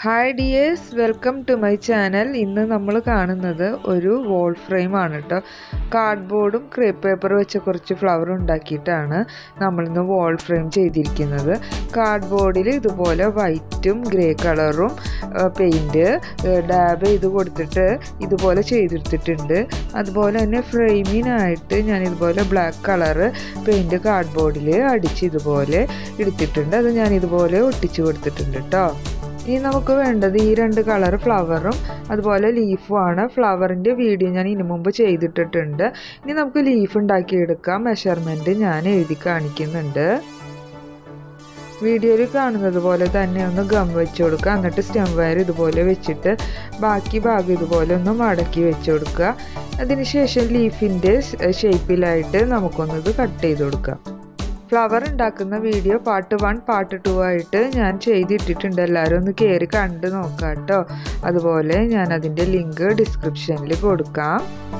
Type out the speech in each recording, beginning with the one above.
hi dears welcome to my channel ഇന്ന് നമ്മൾ കാണുന്നത് ഒരു വോൾ ഫ്രെയിം ആണ് കേട്ടോ കാർഡ്ബോർഡും ക്രേപ്പ് പേപ്പർ വെച്ച് കുറച്ച് ഫ്ലവർ ഉണ്ടാക്കിയിട്ടാണ് നമ്മളിന്ന് വോൾ ഫ്രെയിം ചെയ്തിരിക്കുന്നത് കാർഡ്ബോർഡിൽ ഇതുപോലെ വൈറ്റും ഗ്രേ കളറും പെയിൻറ്റ് ഡാബ് ചെയ്ത് കൊടുത്തിട്ട് ഇതുപോലെ ചെയ്തെടുത്തിട്ടുണ്ട് അതുപോലെ തന്നെ ഫ്രെയിമിനായിട്ട് ഞാൻ ഇതുപോലെ ബ്ലാക്ക് കളറ് പെയിൻറ്റ് കാർഡ്ബോർഡിൽ അടിച്ച് ഇതുപോലെ എടുത്തിട്ടുണ്ട് അത് ഞാൻ ഇതുപോലെ ഒട്ടിച്ച് കൊടുത്തിട്ടുണ്ട് കേട്ടോ ഇനി നമുക്ക് വേണ്ടത് ഈ രണ്ട് കളർ ഫ്ലവറും അതുപോലെ ലീഫും ആണ് ഫ്ലവറിൻ്റെ വീഡിയോ ഞാൻ ഇനി മുമ്പ് ചെയ്തിട്ടിട്ടുണ്ട് ഇനി നമുക്ക് ലീഫ് ഉണ്ടാക്കിയെടുക്കാം മെഷർമെൻറ്റ് ഞാൻ എഴുതി കാണിക്കുന്നുണ്ട് വീഡിയോയിൽ കാണുന്നത് പോലെ തന്നെ ഒന്ന് ഗം വെച്ച് കൊടുക്കുക എന്നിട്ട് സ്റ്റെം വയർ ഇതുപോലെ വെച്ചിട്ട് ബാക്കി ഭാഗം ഇതുപോലെ ഒന്ന് മടക്കി വെച്ച് കൊടുക്കുക അതിനുശേഷം ലീഫിൻ്റെ ഷേപ്പിലായിട്ട് നമുക്കൊന്നത് കട്ട് ചെയ്ത് കൊടുക്കാം ഫ്ലവർ ഉണ്ടാക്കുന്ന video part one part two ആയിട്ട് ഞാൻ ചെയ്തിട്ടിട്ടുണ്ട് എല്ലാവരും ഒന്ന് കയറി കണ്ട് നോക്കാം കേട്ടോ അതുപോലെ ഞാൻ അതിൻ്റെ ലിങ്ക് ഡിസ്ക്രിപ്ഷനിൽ കൊടുക്കാം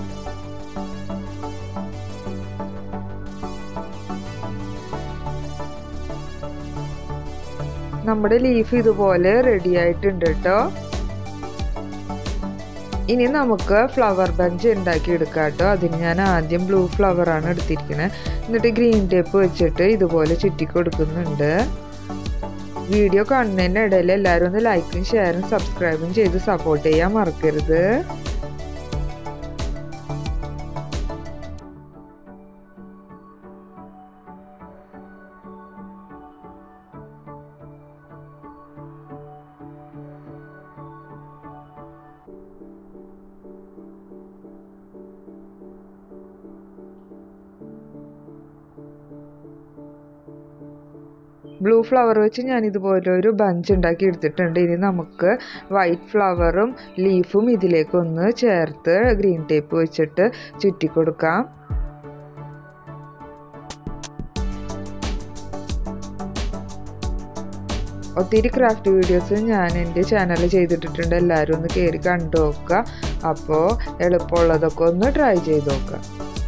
നമ്മുടെ ലീഫ് ഇതുപോലെ റെഡി ആയിട്ടുണ്ട് കേട്ടോ ഇനി നമുക്ക് ഫ്ലവർ ബഞ്ച് ഉണ്ടാക്കി എടുക്കാം കേട്ടോ അതിന് ഞാൻ ആദ്യം ബ്ലൂ ഫ്ലവറാണ് എടുത്തിരിക്കുന്നത് എന്നിട്ട് ഗ്രീൻ ടേപ്പ് വെച്ചിട്ട് ഇതുപോലെ ചുറ്റി കൊടുക്കുന്നുണ്ട് വീഡിയോ കാണുന്നതിൻ്റെ ഇടയിൽ എല്ലാവരും ഒന്ന് ലൈക്കും ഷെയറും സബ്സ്ക്രൈബും ചെയ്ത് സപ്പോർട്ട് ചെയ്യാൻ മറക്കരുത് ബ്ലൂ ഫ്ലവർ വെച്ച് ഞാൻ ഇതുപോലെ ഒരു ബഞ്ച് ഉണ്ടാക്കി എടുത്തിട്ടുണ്ട് ഇനി നമുക്ക് വൈറ്റ് ഫ്ലവറും ലീഫും ഇതിലേക്കൊന്ന് ചേർത്ത് ഗ്രീൻ ടേപ്പ് വെച്ചിട്ട് ചുറ്റി കൊടുക്കാം ഒത്തിരി ക്രാഫ്റ്റ് വീഡിയോസ് ഞാൻ എൻ്റെ ചാനലിൽ ചെയ്തിട്ടിട്ടുണ്ട് എല്ലാവരും ഒന്ന് കയറി കണ്ടു നോക്കുക അപ്പോൾ എളുപ്പമുള്ളതൊക്കെ ഒന്ന് ട്രൈ ചെയ്ത് നോക്കുക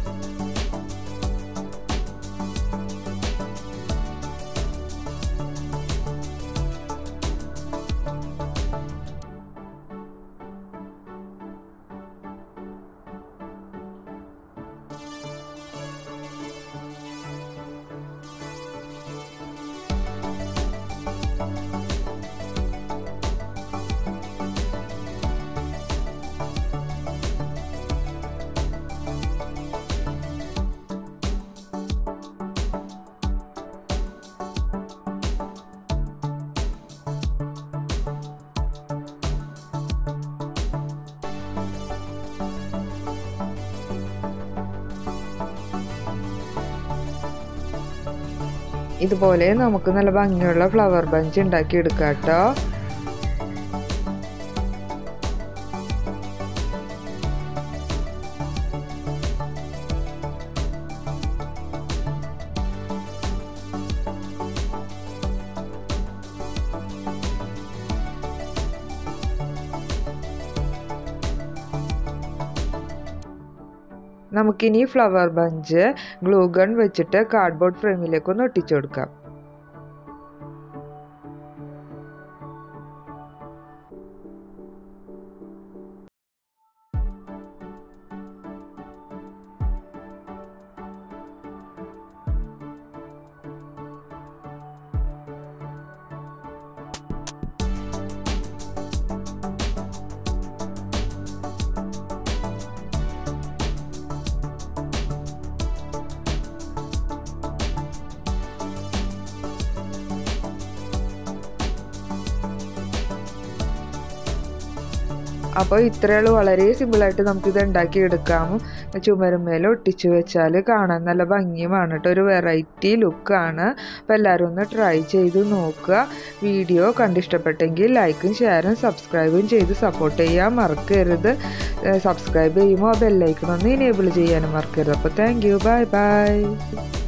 ഇതുപോലെ നമുക്ക് നല്ല ഭംഗിയുള്ള ഫ്ലവർ ബഞ്ച് ഉണ്ടാക്കി എടുക്കാം കേട്ടോ നമുക്കിനി ഫ്ലവർ ബഞ്ച് ഗ്ലൂ ഗൺ വെച്ചിട്ട് കാർഡ്ബോർഡ് ഫ്രെയിമിലേക്ക് ഒന്ന് ഒട്ടിച്ചു കൊടുക്കാം അപ്പോൾ ഇത്രയുള്ളൂ വളരെ സിമ്പിളായിട്ട് നമുക്കിത് ഉണ്ടാക്കി എടുക്കാം ചുമരുമേൽ ഒട്ടിച്ചു വെച്ചാൽ കാണാൻ നല്ല ഭംഗിയുമാണ് കേട്ടോ ഒരു വെറൈറ്റി ലുക്കാണ് അപ്പോൾ എല്ലാവരും ഒന്ന് ട്രൈ ചെയ്ത് നോക്കുക വീഡിയോ കണ്ടിഷ്ടപ്പെട്ടെങ്കിൽ ലൈക്കും ഷെയറും സബ്സ്ക്രൈബും ചെയ്ത് സപ്പോർട്ട് ചെയ്യാൻ മറക്കരുത് സബ്സ്ക്രൈബ് ചെയ്യുമ്പോൾ ആ ബെല്ലൈക്കണൊന്ന് ഇനേബിൾ ചെയ്യാനും മറക്കരുത് അപ്പോൾ താങ്ക് യു ബൈ ബൈ